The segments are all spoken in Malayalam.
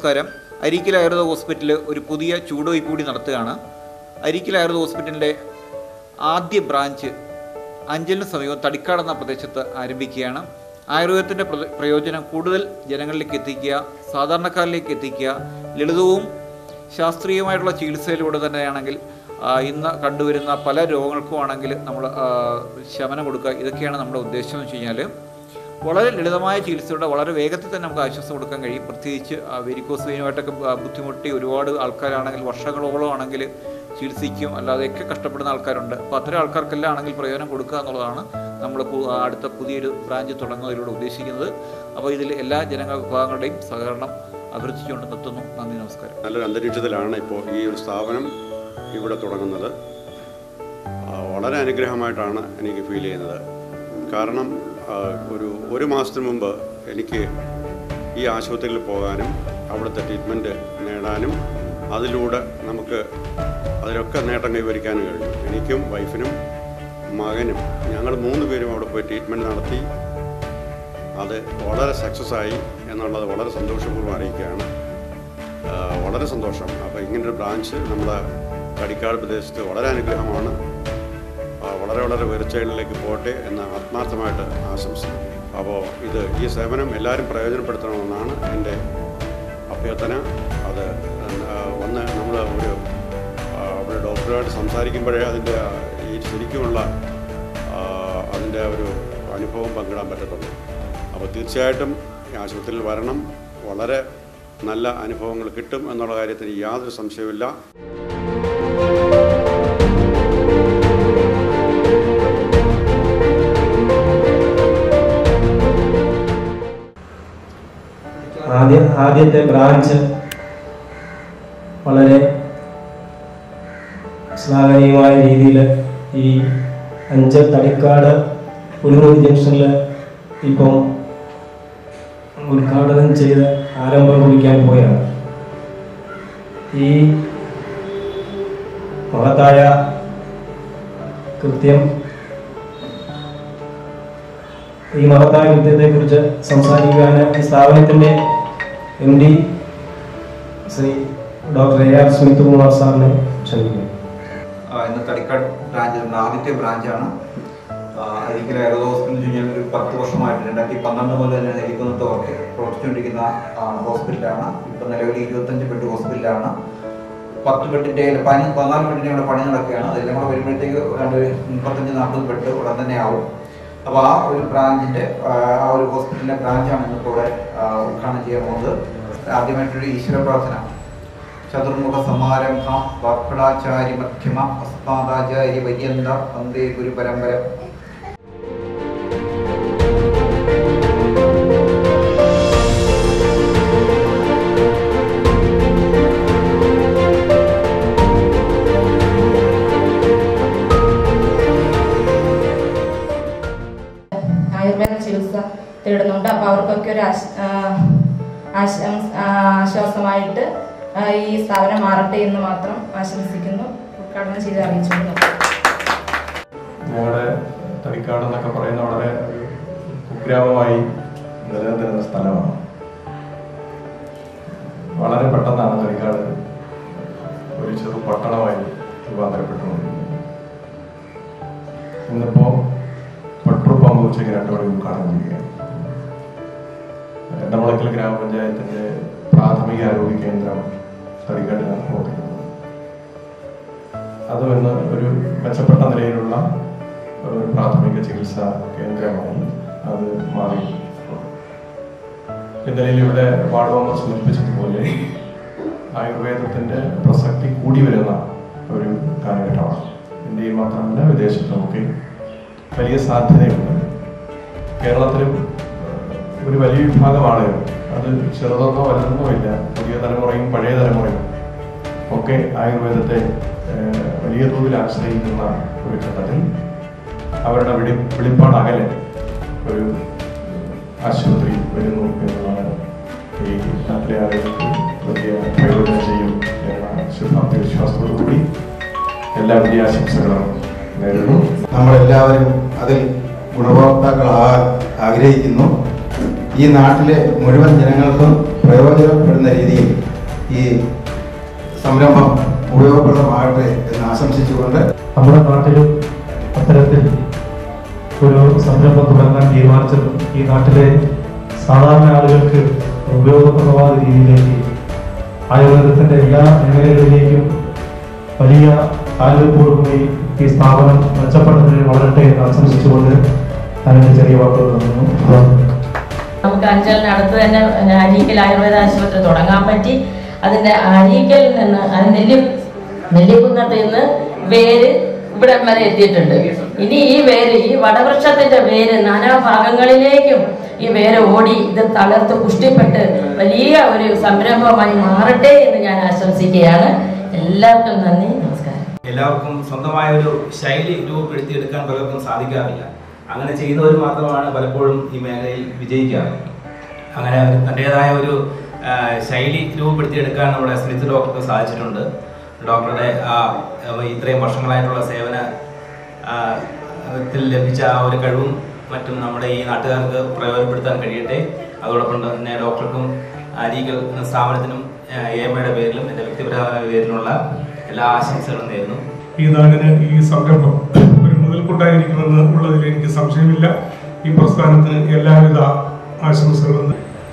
നമസ്കാരം അരീക്കൽ ആയുർവേദ ഹോസ്പിറ്റൽ ഒരു പുതിയ ചൂടുവയ്പ് കൂടി നടത്തുകയാണ് അരീക്കൽ ആയുർവേദ ഹോസ്പിറ്റലിൻ്റെ ആദ്യ ബ്രാഞ്ച് അഞ്ചലിന് സമീപം തടിക്കാട് എന്ന പ്രദേശത്ത് ആരംഭിക്കുകയാണ് ആയുർവേദത്തിൻ്റെ പ്ര- പ്രയോജനം കൂടുതൽ ജനങ്ങളിലേക്ക് എത്തിക്കുക സാധാരണക്കാരിലേക്ക് എത്തിക്കുക ലളിതവും ശാസ്ത്രീയമായിട്ടുള്ള ചികിത്സയിലൂടെ തന്നെയാണെങ്കിൽ ആ, ഇന്ന് കണ്ടുവരുന്ന പല രോഗങ്ങൾക്കും ആണെങ്കിൽ നമ്മൾ ആ, ശമനം കൊടുക്കുക ഇതൊക്കെയാണ് നമ്മുടെ ഉദ്ദേശം എന്ന് വെച്ച് കഴിഞ്ഞാൽ വളരെ ലളിതമായ ചികിത്സയുടെ വളരെ വേഗത്തിൽ തന്നെ നമുക്ക് ആശ്വാസം കൊടുക്കാൻ കഴിയും പ്രത്യേകിച്ച് ആ, വെരിക്കോസ് വെയിനുമായിട്ടൊക്കെ ബ- ബുദ്ധിമുട്ടി ഒരുപാട് ആൾക്കാരാണെങ്കിൽ വർഷങ്ങളോളം ആണെങ്കിൽ ചികിത്സിക്കും അല്ലാതെയൊക്കെ കഷ്ടപ്പെടുന്ന ആൾക്കാരുണ്ട് അപ്പോൾ അത്തരം ആൾക്കാർക്കെല്ലാം ആണെങ്കിൽ പ്രയോജനം കൊടുക്കുക എന്നുള്ളതാണ് നമ്മൾ പു- അടുത്ത പുതിയൊരു ബ്രാഞ്ച് തുടങ്ങുന്നതിലൂടെ ഉദ്ദേശിക്കുന്നത് അപ്പോൾ ഇതിൽ എല്ലാ ജനങ്ങൾ വിഭാഗങ്ങളുടെയും സഹകരണം അഭ്യർത്ഥിച്ചുകൊണ്ട് നിർത്തുന്നു നന്ദി നമസ്കാരം നല്ലൊരു അന്തരീക്ഷത്തിലാണ് ഇപ്പോൾ ഈ ഒരു സ്ഥാപനം ഇവിടെ തുടങ്ങുന്നത് ആ, വളരെ അനുഗ്രഹമായിട്ടാണ് എനിക്ക് ഫീൽ ചെയ്യുന്നത് കാരണം ആ, ഒരു ഒരു മാസത്തിന് മുമ്പ് എനിക്ക് ഈ ആശുപത്രിയിൽ പോകാനും അവിടുത്തെ ട്രീറ്റ്മെൻറ്റ് നേടാനും അതിലൂടെ നമുക്ക് അതിലൊക്കെ നേട്ടം കൈവരിക്കാനും കഴിഞ്ഞു എനിക്കും വൈഫിനും മകനും ഞങ്ങൾ മൂന്ന് പേരും അവിടെ പോയി ട്രീറ്റ്മെൻറ്റ് നടത്തി അത് വളരെ സക്സസ് ആയി എന്നുള്ളത് വളരെ സന്തോഷപൂർവ്വം അറിയിക്കുകയാണ് ആ, വളരെ സന്തോഷം അപ്പോൾ ഇങ്ങനൊരു ബ്രാഞ്ച് നമ്മുടെ കടിക്കാട് പ്രദേശത്ത് വളരെ അനുഗ്രഹമാണ് ആ, വളരെ വളരെ ഉയർച്ചകളിലേക്ക് പോട്ടെ എന്ന് ആത്മാർത്ഥമായിട്ട് ആശംസിക്കുന്നു അപ്പോൾ ഇത് ഈ സേവനം എല്ലാവരും പ്രയോജനപ്പെടുത്തണമെന്നാണ് എൻ്റെ അഭ്യർത്ഥന അത് ആ, വന്ന് നമ്മൾ ഒരു ആ, അവിടെ ഡോക്ടറുമായിട്ട് സംസാരിക്കുമ്പോഴേ അതിൻ്റെ ഈ ശരിക്കുമുള്ള ആ, അതിൻ്റെ ഒരു അനുഭവം പങ്കിടാൻ പറ്റത്തുള്ളൂ അപ്പോൾ തീർച്ചയായിട്ടും ഈ ആശുപത്രിയിൽ വരണം വളരെ നല്ല അനുഭവങ്ങൾ കിട്ടും എന്നുള്ള കാര്യത്തിന് യാതൊരു സംശയവുമില്ല ആദ്യ ആദ്യത്തെ ബ്രാഞ്ച് വളരെ ശ്ലാഘനീയമായ രീതിയിൽ ഈ അഞ്ച് തടിക്കാട് പുലിമുറി ജംഗ്ഷനിൽ ഇപ്പം ഉദ്ഘാടനം ചെയ്ത് ആരംഭം കുറിക്കാൻ പോയാണ് ഈ മഹത്തായ കൃത്യം ഈ മഹത്തായ കൃത്യത്തെക്കുറിച്ച് സംസാരിക്കുവാൻ ഈ സ്ഥാപനത്തിൻ്റെ M D Shri doctor A R Smith Kumar സാറിനെ ക്ഷണിക്കുന്നു ആ, ഇന്ന് തടിക്കാട് ബ്രാഞ്ച് നമ്മുടെ ആദ്യത്തെ ബ്രാഞ്ചാണ് അരിക്കൽ ആയുർവേദ ഹോസ്പിറ്റൽ എന്ന് കഴിഞ്ഞാൽ ഒരു പത്ത് വർഷമായിട്ട് രണ്ടായിരത്തി പന്ത്രണ്ട് മുതൽ തന്നെ നെല്ലിക്കുന്നത്ത് വർക്ക് പ്രവർത്തിച്ചുകൊണ്ടിരിക്കുന്ന ആ, ഹോസ്പിറ്റലാണ് ഇപ്പം നിലവിൽ ഇരുപത്തഞ്ച് ബെഡ് ഹോസ്പിറ്റലാണ് പത്ത് ബെഡിൻ്റെ പനി പതിനാല് ബെഡിൻ്റെ ഇവിടെ പണി നടക്കുകയാണ് അതെല്ലാം കൂടെ വരുമ്പോഴത്തേക്ക് രണ്ട് മുപ്പത്തഞ്ച് നാൽപ്പത് ബെഡ് ഉടൻ തന്നെ ആവും അപ്പോൾ ആ ഒരു ബ്രാഞ്ചിൻ്റെ ആ ഒരു ഹോസ്പിറ്റലിൻ്റെ ബ്രാഞ്ചാണ് ഇന്നിപ്പോൾ ഇവിടെ ആ, ഉദ്ഘാടനം ചെയ്യാൻ പോകുന്നത് ആദ്യമായിട്ടൊരു ഈശ്വര പ്രാർത്ഥന ചതുർമുഖ സമാരംഭ വാർക്കടാചാര്യ മധ്യമ അസ്മാദാചാര്യ പര്യന്ത വന്ദേ ഗുരു പരമ്പര ആയുർവേദ ചികിത്സ തേടുന്നുണ്ട് അപ്പോൾ അവർക്കൊക്കെ ഒരു ആശ- ആ, ആശം- ആ, ആശ്വാസമായിട്ട് ആ, ഈ സ്ഥാപനം മാറട്ടെ എന്ന് മാത്രം ആശംസിക്കുന്നു ഉദ്ഘാടനം ചെയ്ത് അറിയിച്ചുകൊണ്ട് നിർത്തുന്നു. ഞങ്ങളുടെ തടിക്കാട് എന്നൊക്കെ പറയുന്ന വളരെ ഒരു കുഗ്രാമമായി നിലനിന്നിരുന്ന സ്ഥലമാണ് വളരെ പെട്ടെന്നാണ് തടിക്കാട് ഒരു ചെറു പട്ടണമായി രൂപാന്തരപ്പെട്ടുകൊണ്ടിരിക്കുന്നത് ഇന്നിപ്പോ പെട്രോൾ പമ്പ് ഉച്ചയ്ക്ക് രണ്ടു മണി ഉദ്ഘാടനം ചെയ്യുകയാണ് എടമുളക്കൽ ഗ്രാമപഞ്ചായത്തിന്റെ പ്രാഥമിക ആരോഗ്യ കേന്ദ്രം തടിക്കാട്ടിലാണ് പ്രവർത്തിക്കുന്നത് അതും ഇന്ന് ഒരു മെച്ചപ്പെട്ട നിലയിലുള്ള ഒരു പ്രാഥമിക ചികിത്സാ കേന്ദ്രമായി അത് മാറി ഇന്നലെ ഇവിടെ വാർഡ് മെമ്പർ സൂചിപ്പിച്ചതുപോലെ ആയുർവേദത്തിന്റെ പ്രസക്തി കൂടി വരുന്ന ഒരു കാലഘട്ടമാണ് ഇന്ത്യയിൽ മാത്രമല്ല വിദേശത്തുമൊക്കെ വലിയ സാധ്യതയുണ്ട് കേരളത്തിലും ഏഹ്, ഒരു വലിയ വിഭാഗം ആളുകൾ അത് ചെറുതെന്നോ വലുതെന്നോ ഇല്ല പുതിയ തലമുറയും പഴയ തലമുറയും ഒക്കെ ആയുർവേദത്തെ ഏഹ്, വലിയ തോതിൽ ആശ്രയിക്കുന്ന ഒരു ഘട്ടത്തിൽ അവരുടെ വെളി വെളിപ്പാട് അകലെ ഒരു ആശുപത്രി വരുന്നു എന്നുള്ളതാണ് ഈ നാട്ടിലെ ആളുകൾക്ക് വലിയ പ്രയോജനം ചെയ്യും എന്ന ശുഭാപ്തി വിശ്വാസത്തോടു കൂടി എല്ലാ വിദ്യാശംസകളും നേരുന്നു നമ്മളെല്ലാവരും അതിൽ ഗുണഭോക്താക്കളാകാൻ ആഗ്രഹിക്കുന്നു ഈ നാട്ടിലെ മുഴുവൻ ജനങ്ങൾക്കും പ്രയോജനപ്പെടുന്ന രീതിയിൽ ഈ സംരംഭം ഉപയോഗപ്രദമാകട്ടെ എന്ന് ആശംസിച്ചുകൊണ്ട് നമ്മുടെ നാട്ടിലും അത്തരത്തിൽ ഒരു സംരംഭം തുടങ്ങാൻ തീരുമാനിച്ചത് ഈ നാട്ടിലെ സാധാരണ ആളുകൾക്ക് ഉപയോഗപ്രദമായ രീതിയിലേക്ക് ആയുർവേദത്തിന്റെ എല്ലാ മേഖലകളിലേക്കും വലിയ താല്പര്യത്തോടുകൂടി ഈ സ്ഥാപനം മെച്ചപ്പെട്ടതിന് വളരട്ടെ എന്ന് ആശംസിച്ചുകൊണ്ട് അതിന് ചെറിയ വാക്കുകൾ തന്നു നമുക്ക് അഞ്ചലിന് അടുത്ത് തന്നെ പിന്നെ അരീക്കൽ ആയുർവേദ ആശുപത്രി തുടങ്ങാൻ പറ്റി അതിന്റെ അരീക്കലിൽ നിന്ന് അത് നെല്ലി നെല്ലിക്കുന്നത്ത് നിന്ന് വേര് ഇവിടം വരെ എത്തിയിട്ടുണ്ട് ഇനി ഈ വേര് ഈ വടവൃക്ഷത്തിന്റെ വേര് നാനാ ഭാഗങ്ങളിലേക്കും ഈ വേര് ഓടി ഇത് തളർത്ത് പുഷ്ടിപ്പെട്ട് വലിയ ഒരു സംരംഭമായി മാറട്ടെ എന്ന് ഞാൻ ആശംസിക്കുകയാണ് എല്ലാവർക്കും നന്ദി നമസ്കാരം എല്ലാവർക്കും സ്വന്തമായ ഒരു ശൈലി രൂപപ്പെടുത്തിയെടുക്കാൻ പലർക്കും സാധിക്കാറില്ല അങ്ങനെ ചെയ്യുന്നവർ മാത്രമാണ് പലപ്പോഴും ഈ മേഖലയിൽ വിജയിക്കാറ് അങ്ങനെ തൻ്റെതായ ഒരു ആ, ശൈലി രൂപപ്പെടുത്തിയെടുക്കാൻ നമ്മുടെ സ്മിത്ത് ഡോക്ടർക്ക് സാധിച്ചിട്ടുണ്ട് ഡോക്ടറുടെ ആ ആ, ഇത്രയും വർഷങ്ങളായിട്ടുള്ള സേവന ആ, ത്തിൽ ലഭിച്ച ആ ഒരു കഴിവും മറ്റും നമ്മുടെ ഈ നാട്ടുകാർക്ക് പ്രയോജനപ്പെടുത്താൻ കഴിയട്ടെ അതോടൊപ്പം തന്നെ ഡോക്ടർക്കും അരീകൽ എന്ന സ്ഥാപനത്തിനും എ എം ഐയുടെ പേരിലും എൻ്റെ വ്യക്തിപരമായ പേരിലുള്ള എല്ലാ ആശംസകളും നേരുന്നു ഈ നാടിന് ഈ സംരംഭം ഒരു മുതൽക്കൂട്ടായിരിക്കുമെന്ന് ഉള്ളതിൽ എനിക്ക് സംശയമില്ല ഈ പ്രസ്ഥാനത്തിന് എല്ലാവിധ ആശംസകളും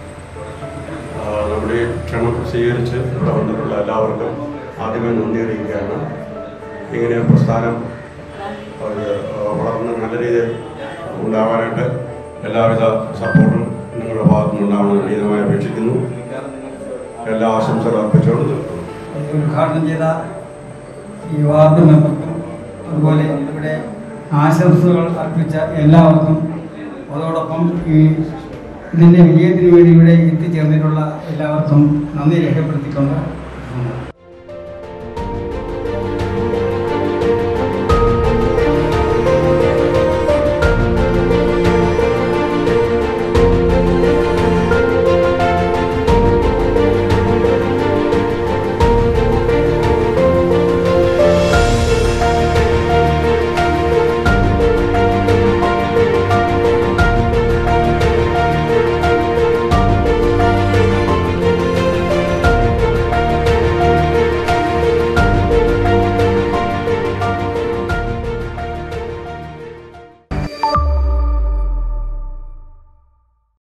ആ, നമ്മുടെ ഈ ക്ഷണം സ്വീകരിച്ച് ഇവിടെ വന്നിട്ടുള്ള എല്ലാവർക്കും ആദ്യമേ നന്ദി അറിയിക്കുകയാണ് ഇങ്ങനെ പ്രസ്ഥാനം അത് വളർന്ന് നല്ല രീതിയിൽ ഉണ്ടാവാനായിട്ട് എല്ലാവിധ സപ്പോർട്ടും നിങ്ങളുടെ ഭാഗത്തു നിന്നുണ്ടാവണമെന്ന് വിനീതമായി അപേക്ഷിക്കുന്നു എല്ലാ ആശംസകളും അർപ്പിച്ചുകൊണ്ട് നിർത്തുന്നു ഉദ്ഘാടനം ചെയ്ത ഈ വാർഡ് മെമ്പർക്കും അതുപോലെ ഇവിടെ ആശംസകൾ അർപ്പിച്ച എല്ലാവർക്കും അതോടൊപ്പം ഈ ഇതിൻ്റെ വിജയത്തിന് വേണ്ടി ഇവിടെ എത്തിച്ചേർന്നിട്ടുള്ള എല്ലാവർക്കും നന്ദി രേഖപ്പെടുത്തിക്കൊണ്ട്